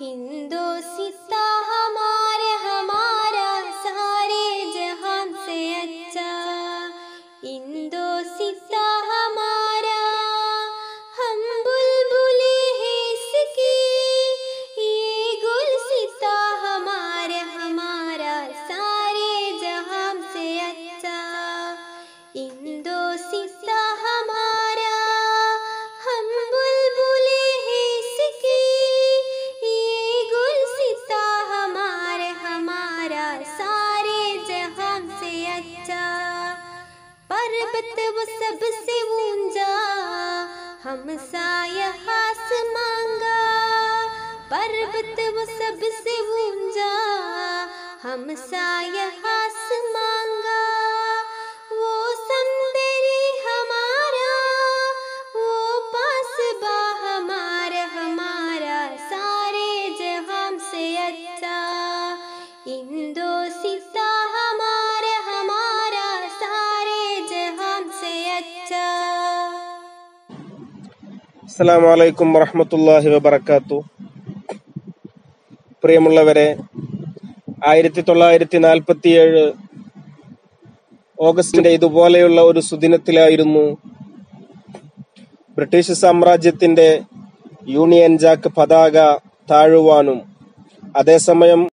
हिंदोसिता हमारे हमारा सारे जहां से अच्छा इंदोसिता हमारा हम बुलबुले हैं इसकी ये गुलसिता हमारे हमारा सारे जहां से अच्छा इंदोसिता हमारा हम बुलबुले हैं इसकी ये गुलसिता हमारे हमारा सारे जहां से अच्छा पर्वत वो सबसे ऊंचा हम साया मांगा पर्वत वो सबसे ऊंचा हम साया मांगा वो सौंदर्य हमारा वो पास बा हमारा हमारा सारे जहां से अच्छा इंदोसिता हमारा हमारा सारे जहां से अच्छा അസ്സലാമു അലൈക്കും വറഹ്മത്തുള്ളാഹി വബറകാത്തു പ്രിയമുള്ളവരെ ആയിരത്തി തൊള്ളായിരത്തി നാൽപ്പത്തിയേഴ് ഓഗസ്റ്റിന്റെ ഇതുപോലെയുള്ള ഒരു സുദിനത്തിലായിരുന്നു ബ്രിട്ടീഷ് സാമ്രാജ്യത്തിന്റെ യൂണിയൻ ജാക്ക് പതാക താഴുവാനും അതേസമയം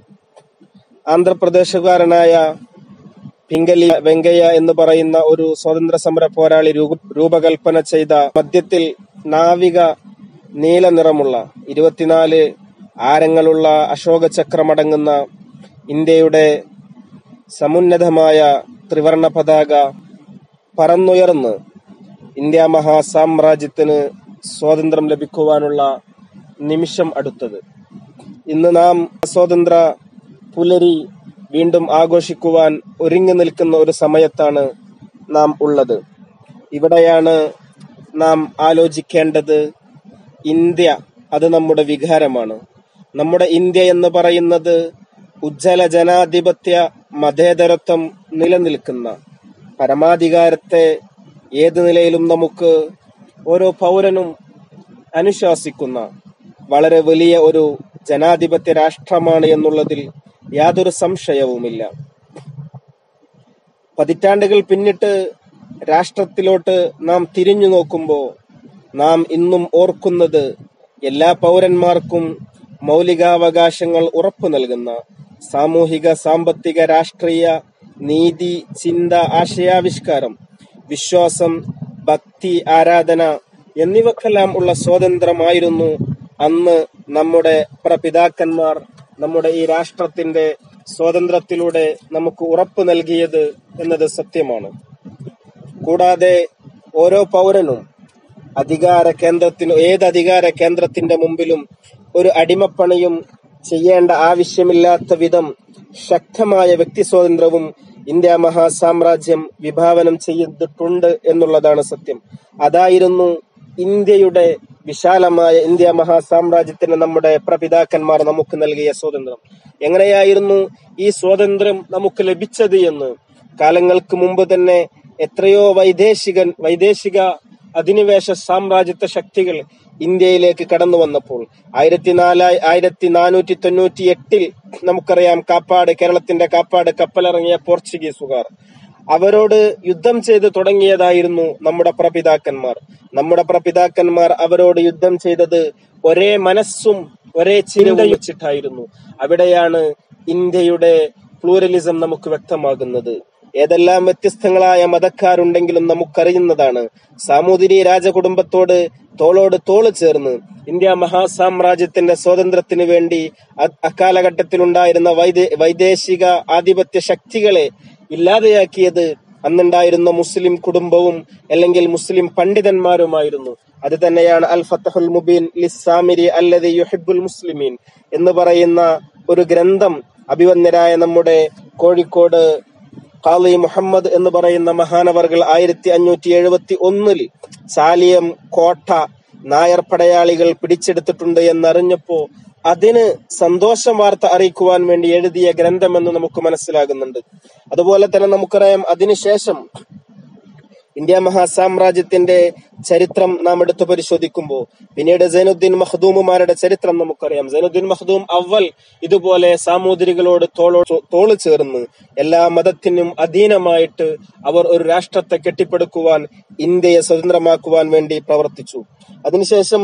ആന്ധ്രാപ്രദേശുകാരനായ പിംഗലി വെങ്കയ്യ എന്ന് പറയുന്ന ഒരു സ്വാതന്ത്ര്യ സമര പോരാളി രൂപ- രൂപകൽപ്പന ചെയ്ത മധ്യത്തിൽ നാവിക നീല നിറമുള്ള ഇരുപത്തിനാല് ആരങ്ങളുള്ള അശോക ചക്രമടങ്ങുന്ന ഇന്ത്യയുടെ സമുന്നതമായ ത്രിവർണ പതാക പറന്നുയർന്ന് ഇന്ത്യ മഹാസാമ്രാജ്യത്തിന് സ്വാതന്ത്ര്യം ലഭിക്കുവാനുള്ള നിമിഷം അടുത്തത് ഇന്ന് നാം സ്വാതന്ത്ര്യ പുലരി വീണ്ടും ആഘോഷിക്കുവാൻ ഒരുങ്ങി നിൽക്കുന്ന ഒരു സമയത്താണ് നാം ഉള്ളത് ഇവിടെയാണ് നാം ആലോചിക്കേണ്ടത് ഇന്ത്യ അത് നമ്മുടെ വികാരമാണ് നമ്മുടെ ഇന്ത്യ എന്ന് പറയുന്നത് ഉജ്ജ്വല ജനാധിപത്യ മതേതരത്വം നിലനിൽക്കുന്ന പരമാധികാരത്തെ ഏത് നിലയിലും നമുക്ക് ഓരോ പൗരനും അനുശാസിക്കുന്ന വളരെ വലിയ ഒരു ജനാധിപത്യ രാഷ്ട്രമാണ് എന്നുള്ളതിൽ യാതൊരു സംശയവുമില്ല പതിറ്റാണ്ടുകൾ പിന്നിട്ട് രാഷ്ട്രത്തിലോട്ട് നാം തിരിഞ്ഞു നോക്കുമ്പോൾ നാം ഇന്നും ഓർക്കുന്നത് എല്ലാ പൗരന്മാർക്കും മൗലികാവകാശങ്ങൾ ഉറപ്പു നൽകുന്ന സാമൂഹിക സാമ്പത്തിക രാഷ്ട്രീയ നീതി ചിന്ത ആശയാവിഷ്കാരം വിശ്വാസം ഭക്തി ആരാധന എന്നിവക്കെല്ലാം ഉള്ള സ്വാതന്ത്ര്യമായിരുന്നു അന്ന് നമ്മുടെ പ്രപിതാക്കന്മാർ നമ്മുടെ ഈ രാഷ്ട്രത്തിന്റെ സ്വാതന്ത്ര്യത്തിലൂടെ നമുക്ക് ഉറപ്പ് നൽകിയത് എന്നത് സത്യമാണ് കൂടാതെ ഓരോ പൗരനും അധികാര കേന്ദ്രത്തിന് ഏത് അധികാര കേന്ദ്രത്തിന്റെ മുമ്പിലും ഒരു അടിമപ്പണിയും ചെയ്യേണ്ട ആവശ്യമില്ലാത്ത വിധം ശക്തമായ വ്യക്തി സ്വാതന്ത്ര്യവും ഇന്ത്യ മഹാസാമ്രാജ്യം വിഭാവനം ചെയ്തിട്ടുണ്ട് എന്നുള്ളതാണ് സത്യം അതായിരുന്നു ഇന്ത്യയുടെ വിശാലമായ ഇന്ത്യ മഹാസാമ്രാജ്യത്തിന് നമ്മുടെ പ്രപിതാക്കന്മാർ നമുക്ക് നൽകിയ സ്വാതന്ത്ര്യം എങ്ങനെയായിരുന്നു ഈ സ്വാതന്ത്ര്യം നമുക്ക് ലഭിച്ചത് എന്ന് കാലങ്ങൾക്ക് മുമ്പ് തന്നെ എത്രയോ വൈദേശികൻ വൈദേശിക അധിനിവേശ സാമ്രാജ്യത്വ ശക്തികൾ ഇന്ത്യയിലേക്ക് കടന്നു വന്നപ്പോൾ ആയിരത്തി നാലായി ആയിരത്തി നാനൂറ്റി തൊണ്ണൂറ്റി എട്ടിൽ നമുക്കറിയാം കാപ്പാട് കേരളത്തിന്റെ കാപ്പാട് കപ്പലിറങ്ങിയ പോർച്ചുഗീസുകാർ അവരോട് യുദ്ധം ചെയ്ത് തുടങ്ങിയതായിരുന്നു നമ്മുടെ പ്രപിതാക്കന്മാർ നമ്മുടെ പ്രപിതാക്കന്മാർ അവരോട് യുദ്ധം ചെയ്തത് ഒരേ മനസ്സും ഒരേ ചിന്തയും വെച്ചിട്ടായിരുന്നു അവിടെയാണ് ഇന്ത്യയുടെ പ്ലൂരലിസം നമുക്ക് വ്യക്തമാകുന്നത് ഏതെല്ലാം വ്യത്യസ്തങ്ങളായ മതക്കാരുണ്ടെങ്കിലും നമുക്കറിയുന്നതാണ് സാമൂതിരി രാജകുടുംബത്തോട് തോളോട് തോള് ചേർന്ന് ഇന്ത്യ മഹാസാമ്രാജ്യത്തിന്റെ സ്വാതന്ത്ര്യത്തിന് വേണ്ടി അ- അക്കാലഘട്ടത്തിലുണ്ടായിരുന്ന വൈദേ വൈദേശിക ആധിപത്യ ശക്തികളെ ഇല്ലാതെയാക്കിയത് അന്നുണ്ടായിരുന്ന മുസ്ലിം കുടുംബവും അല്ലെങ്കിൽ മുസ്ലിം പണ്ഡിതന്മാരുമായിരുന്നു അത് തന്നെയാണ് അൽ ഫത്തഹുൽ മുബീൻ ലിസാമിരി അല്ലതി യുഹിബുൽ മുസ്ലിമീൻ എന്ന് പറയുന്ന ഒരു ഗ്രന്ഥം അഭിവന്യരായ നമ്മുടെ കോഴിക്കോട് ഖാലി മുഹമ്മദ് എന്ന് പറയുന്ന മഹാനവർകൾ ആയിരത്തി അഞ്ഞൂറ്റി എഴുപത്തി ഒന്നിൽ ചാലിയം കോട്ട നായർ പടയാളികൾ പിടിച്ചെടുത്തിട്ടുണ്ട് എന്നറിഞ്ഞപ്പോ അതിന് സന്തോഷം വാർത്ത അറിയിക്കുവാൻ വേണ്ടി എഴുതിയ ഗ്രന്ഥമെന്ന് നമുക്ക് മനസ്സിലാകുന്നുണ്ട് അതുപോലെ തന്നെ നമുക്കറിയാം അതിനുശേഷം ഇന്ത്യ മഹാസാമ്രാജ്യത്തിന്റെ ചരിത്രം നാം എടുത്തു പരിശോധിക്കുമ്പോൾ പിന്നീട് സൈനുദ്ദീൻ മഖ്ദൂമുമാരുടെ ചരിത്രം നമുക്കറിയാം സൈനുദ്ദീൻ മഖ്ദൂം അവൽ ഇതുപോലെ സാമൂതിരികളോട് തോളോ തോള് ചേർന്ന് എല്ലാ മതത്തിനും അധീനമായിട്ട് അവർ ഒരു രാഷ്ട്രത്തെ കെട്ടിപ്പടുക്കുവാൻ ഇന്ത്യയെ സ്വതന്ത്രമാക്കുവാൻ വേണ്ടി പ്രവർത്തിച്ചു അതിനുശേഷം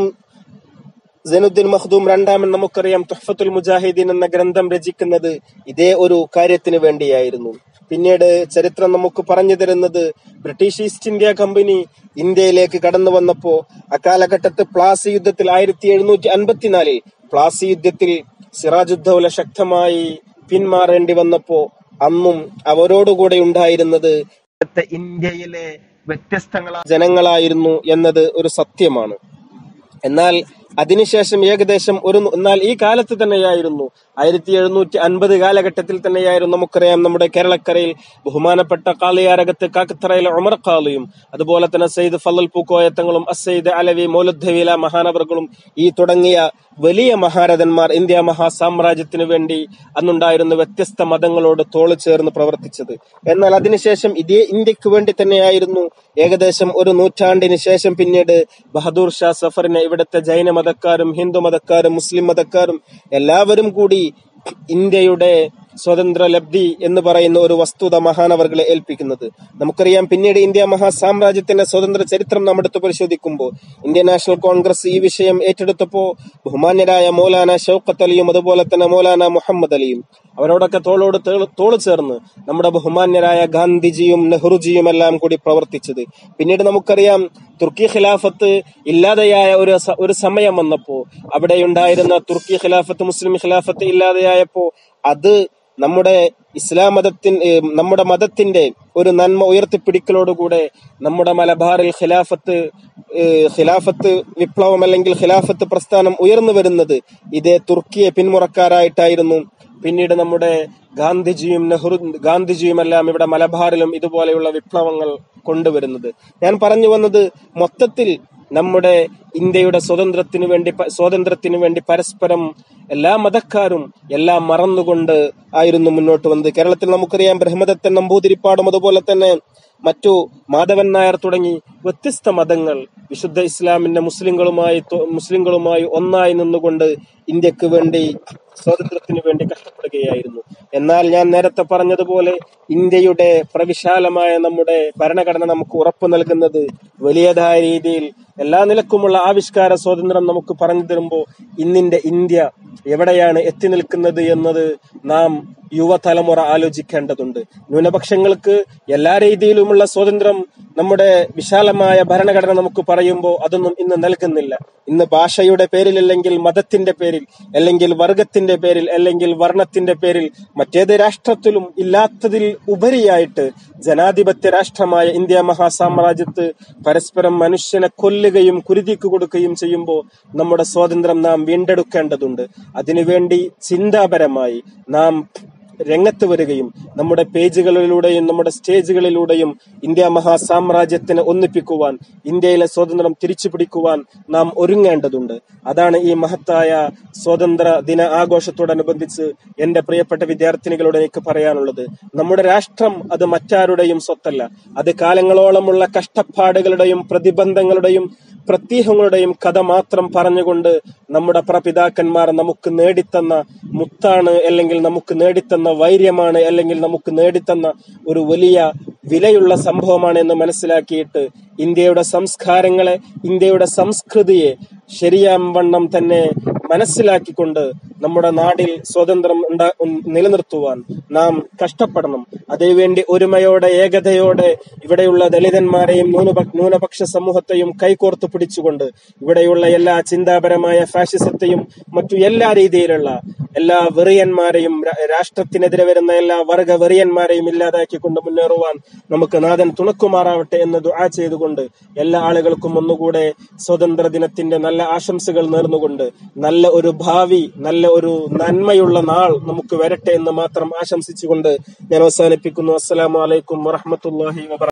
സൈനുദ്ദീൻ മഖ്ദൂം രണ്ടാമൻ നമുക്കറിയാം തുഹഫത്തുൽ മുജാഹിദീൻ എന്ന ഗ്രന്ഥം രചിക്കുന്നത് ഇതേ ഒരു കാര്യത്തിന് വേണ്ടിയായിരുന്നു പിന്നീട് ചരിത്രം നമുക്ക് പറഞ്ഞു തരുന്നത് ബ്രിട്ടീഷ് ഈസ്റ്റ് ഇന്ത്യ കമ്പനി ഇന്ത്യയിലേക്ക് കടന്നു വന്നപ്പോ അക്കാലഘട്ടത്ത് പ്ലാസി യുദ്ധത്തിൽ ആയിരത്തി എഴുന്നൂറ്റി അൻപത്തിനാലിൽ പ്ലാസി യുദ്ധത്തിൽ സിറാജുദ്ദൌല ശക്തമായി പിന്മാറേണ്ടി വന്നപ്പോ അന്നും അവരോടുകൂടെ ഉണ്ടായിരുന്നത് ഇന്നത്തെ ഇന്ത്യയിലെ വ്യത്യസ്തങ്ങളായ ജനങ്ങളായിരുന്നു എന്നത് ഒരു സത്യമാണ് എന്നാൽ അതിനുശേഷം ഏകദേശം ഒരു നൂ- എന്നാൽ ഈ കാലത്ത് തന്നെയായിരുന്നു ആയിരത്തി എഴുന്നൂറ്റി അൻപത് കാലഘട്ടത്തിൽ തന്നെയായിരുന്നു നമുക്കറിയാം നമ്മുടെ കേരളക്കരയിൽ ബഹുമാനപ്പെട്ട കാളിയാരകത്ത് കാക്കത്തറയിലെ ഉമർ ഖാലിയും അതുപോലെ തന്നെ സയ്യിദ് ഫലൽ പൂക്കോയത്തങ്ങളും അസയ്യിദ് അലവി മൗലുദ്ദവീല മഹാനവറുകളും ഈ തുടങ്ങിയ വലിയ മഹാരഥന്മാർ ഇന്ത്യ മഹാസാമ്രാജ്യത്തിനു വേണ്ടി അന്നുണ്ടായിരുന്ന വ്യത്യസ്ത മതങ്ങളോട് തോള് ചേർന്ന് പ്രവർത്തിച്ചത് എന്നാൽ അതിനുശേഷം ഇതേ ഇന്ത്യക്ക് വേണ്ടി തന്നെയായിരുന്നു ഏകദേശം ഒരു നൂറ്റാണ്ടിന് ശേഷം പിന്നീട് ബഹദൂർ ഷാ സഫറിനെ ഇവിടുത്തെ ജൈന മതക്കാരും ഹിന്ദു മതക്കാരും മുസ്ലിം മതക്കാരും എല്ലാവരും കൂടി ഇന്ത്യയുടെ സ്വതന്ത്ര ലബ്ധി എന്ന് പറയുന്ന ഒരു വസ്തുത മഹാനവർകളെ ഏൽപ്പിക്കുന്നത് നമുക്കറിയാം പിന്നീട് ഇന്ത്യ മഹാസാമ്രാജ്യത്തിന്റെ സ്വതന്ത്ര ചരിത്രം നാം എടുത്ത് പരിശോധിക്കുമ്പോൾ ഇന്ത്യൻ നാഷണൽ കോൺഗ്രസ് ഈ വിഷയം ഏറ്റെടുത്തപ്പോ ബഹുമാന്യരായ മൗലാന ഷൌക്കത്ത് അലിയും അതുപോലെ തന്നെ മൗലാന മുഹമ്മദ് അലിയും അവരോടൊക്കെ തോളോട് തേള് തോള് ചേർന്ന് നമ്മുടെ ബഹുമാന്യരായ ഗാന്ധിജിയും നെഹ്റുജിയും എല്ലാം കൂടി പ്രവർത്തിച്ചത് പിന്നീട് നമുക്കറിയാം തുർക്കി ഖിലാഫത്ത് ഇല്ലാതെയായ ഒരു സ- ഒരു സമയം വന്നപ്പോ അവിടെ ഉണ്ടായിരുന്ന തുർക്കി ഖിലാഫത്ത് മുസ്ലിം ഖിലാഫത്ത് ഇല്ലാതെയായപ്പോ അത് നമ്മുടെ ഇസ്ലാം മതത്തിൻ ഏ, നമ്മുടെ മതത്തിന്റെ ഒരു നന്മ ഉയർത്തിപ്പിടിക്കലോടുകൂടെ നമ്മുടെ മലബാറിൽ ഖിലാഫത്ത് ഏ, ഖിലാഫത്ത് വിപ്ലവം അല്ലെങ്കിൽ ഖിലാഫത്ത് പ്രസ്ഥാനം ഉയർന്നു വരുന്നത് ഇതേ തുർക്കിയെ പിന്മുറക്കാരായിട്ടായിരുന്നു പിന്നീട് നമ്മുടെ ഗാന്ധിജിയും നെഹ്റു ഗാന്ധിജിയും എല്ലാം ഇവിടെ മലബാറിലും ഇതുപോലെയുള്ള വിപ്ലവങ്ങൾ കൊണ്ടുവരുന്നത് ഞാൻ പറഞ്ഞു വന്നത് മൊത്തത്തിൽ നമ്മുടെ ഇന്ത്യയുടെ സ്വതന്ത്രത്തിനു വേണ്ടി പ- സ്വാതന്ത്ര്യത്തിനു വേണ്ടി പരസ്പരം എല്ലാ മതക്കാരും എല്ലാം മറന്നുകൊണ്ട് ആയിരുന്നു മുന്നോട്ട് വന്നത് കേരളത്തിൽ നമുക്കറിയാം ബ്രഹ്മദത്തൻ നമ്പൂതിരിപ്പാടും അതുപോലെ തന്നെ മറ്റു മാധവൻ നായർ തുടങ്ങി വ്യത്യസ്ത മതങ്ങൾ വിശുദ്ധ ഇസ്ലാമിന്റെ മുസ്ലിങ്ങളുമായി തൊ- മുസ്ലിങ്ങളുമായി ഒന്നായി നിന്നുകൊണ്ട് ഇന്ത്യക്ക് വേണ്ടി സ്വാതന്ത്ര്യത്തിന് വേണ്ടി കഷ്ടപ്പെടുകയായിരുന്നു എന്നാൽ ഞാൻ നേരത്തെ പറഞ്ഞതുപോലെ ഇന്ത്യയുടെ പ്രവിശാലമായ നമ്മുടെ ഭരണഘടന നമുക്ക് ഉറപ്പു നൽകുന്നത് വലിയതായ രീതിയിൽ എല്ലാ നിലക്കുമുള്ള ആവിഷ്കാര സ്വാതന്ത്ര്യം നമുക്ക് പറഞ്ഞു തരുമ്പോൾ ഇന്നിന്റെ ഇന്ത്യ എവിടെയാണ് എത്തി നിൽക്കുന്നത് എന്നത് നാം യുവതലമുറ ആലോചിക്കേണ്ടതുണ്ട് ന്യൂനപക്ഷങ്ങൾക്ക് എല്ലാ രീതിയിലുമുള്ള സ്വാതന്ത്ര്യം നമ്മുടെ വിശാലമായ ഭരണഘടന നമുക്ക് പറയുമ്പോൾ അതൊന്നും ഇന്ന് നൽകുന്നില്ല ഇന്ന് ഭാഷയുടെ പേരിൽ അല്ലെങ്കിൽ മതത്തിന്റെ പേരിൽ അല്ലെങ്കിൽ വർഗത്തിന്റെ പേരിൽ അല്ലെങ്കിൽ വർണ്ണത്തിന്റെ പേരിൽ മറ്റേത് രാഷ്ട്രത്തിലും ഇല്ലാത്തതിൽ ഉപരിയായിട്ട് ജനാധിപത്യ രാഷ്ട്രമായ ഇന്ത്യ മഹാസാമ്രാജ്യത്ത് പരസ്പരം മനുഷ്യനെ കൊല്ലുകയും കുരുതിക്ക് കൊടുക്കുകയും ചെയ്യുമ്പോൾ നമ്മുടെ സ്വാതന്ത്ര്യം നാം വീണ്ടെടുക്കേണ്ടതുണ്ട് അതിനുവേണ്ടി ചിന്താപരമായി നാം രംഗത്ത് വരികയും നമ്മുടെ പേജുകളിലൂടെയും നമ്മുടെ സ്റ്റേജുകളിലൂടെയും ഇന്ത്യ മഹാസാമ്രാജ്യത്തിനെ ഒന്നിപ്പിക്കുവാൻ ഇന്ത്യയിലെ സ്വാതന്ത്ര്യം തിരിച്ചു പിടിക്കുവാൻ നാം ഒരുങ്ങേണ്ടതുണ്ട് അതാണ് ഈ മഹത്തായ സ്വാതന്ത്ര്യ ദിന ആഘോഷത്തോടനുബന്ധിച്ച് എന്റെ പ്രിയപ്പെട്ട വിദ്യാർത്ഥിനികളോട് എനിക്ക് പറയാനുള്ളത് നമ്മുടെ രാഷ്ട്രം അത് മറ്റാരുടെയും സ്വത്തല്ല അത് കാലങ്ങളോളമുള്ള കഷ്ടപ്പാടുകളുടെയും പ്രതിബന്ധങ്ങളുടെയും പ്രത്യയങ്ങളുടെയും കഥ മാത്രം പറഞ്ഞുകൊണ്ട് നമ്മുടെ പ്രപിതാക്കന്മാർ നമുക്ക് നേടിത്തന്ന മുത്താണ് അല്ലെങ്കിൽ നമുക്ക് നേടിത്തന്ന വൈര്യമാണ് അല്ലെങ്കിൽ നമുക്ക് നേടിത്തന്ന ഒരു വലിയ വിലയുള്ള സംഭവമാണ് എന്ന് മനസ്സിലാക്കിയിട്ട് ഇന്ത്യയുടെ സംസ്കാരങ്ങളെ ഇന്ത്യയുടെ സംസ്കൃതിയെ ശരിയാം വണ്ണം തന്നെ മനസ്സിലാക്കിക്കൊണ്ട് നമ്മുടെ നാടിൽ സ്വാതന്ത്ര്യം ഉണ്ടാ ഉം നിലനിർത്തുവാൻ നാം കഷ്ടപ്പെടണം അതിനുവേണ്ടി ഒരുമയോടെ ഏകതയോടെ ഇവിടെയുള്ള ദളിതന്മാരെയും ന്യൂനപ ന്യൂനപക്ഷ സമൂഹത്തെയും കൈകോർത്ത് പിടിച്ചുകൊണ്ട് ഇവിടെയുള്ള എല്ലാ ചിന്താപരമായ ഫാഷിസത്തെയും മറ്റു എല്ലാ രീതിയിലുള്ള എല്ലാ വെറിയന്മാരെയും രാ- രാഷ്ട്രത്തിനെതിരെ വരുന്ന എല്ലാ വർഗ വെറിയന്മാരെയും ഇല്ലാതാക്കിക്കൊണ്ട് മുന്നേറുവാൻ നമുക്ക് നാഥൻ തുണക്കുമാറാവട്ടെ എന്ന് ദുആ ചെയ്തുകൊണ്ട് എല്ലാ ആളുകൾക്കും ഒന്നുകൂടെ സ്വതന്ത്ര ദിനത്തിന്റെ നല്ല ആശംസകൾ നേർന്നുകൊണ്ട് നല്ല ഒരു ഭാവി നല്ല ഒരു നന്മയുള്ള നാൾ നമുക്ക് വരട്ടെ എന്ന് മാത്രം ആശംസിച്ചുകൊണ്ട് ഞാൻ അവസാനിപ്പിക്കുന്നു അസ്സലാമു അലൈക്കും വറഹ്മത്തുള്ളാഹി വബറകാതുഹു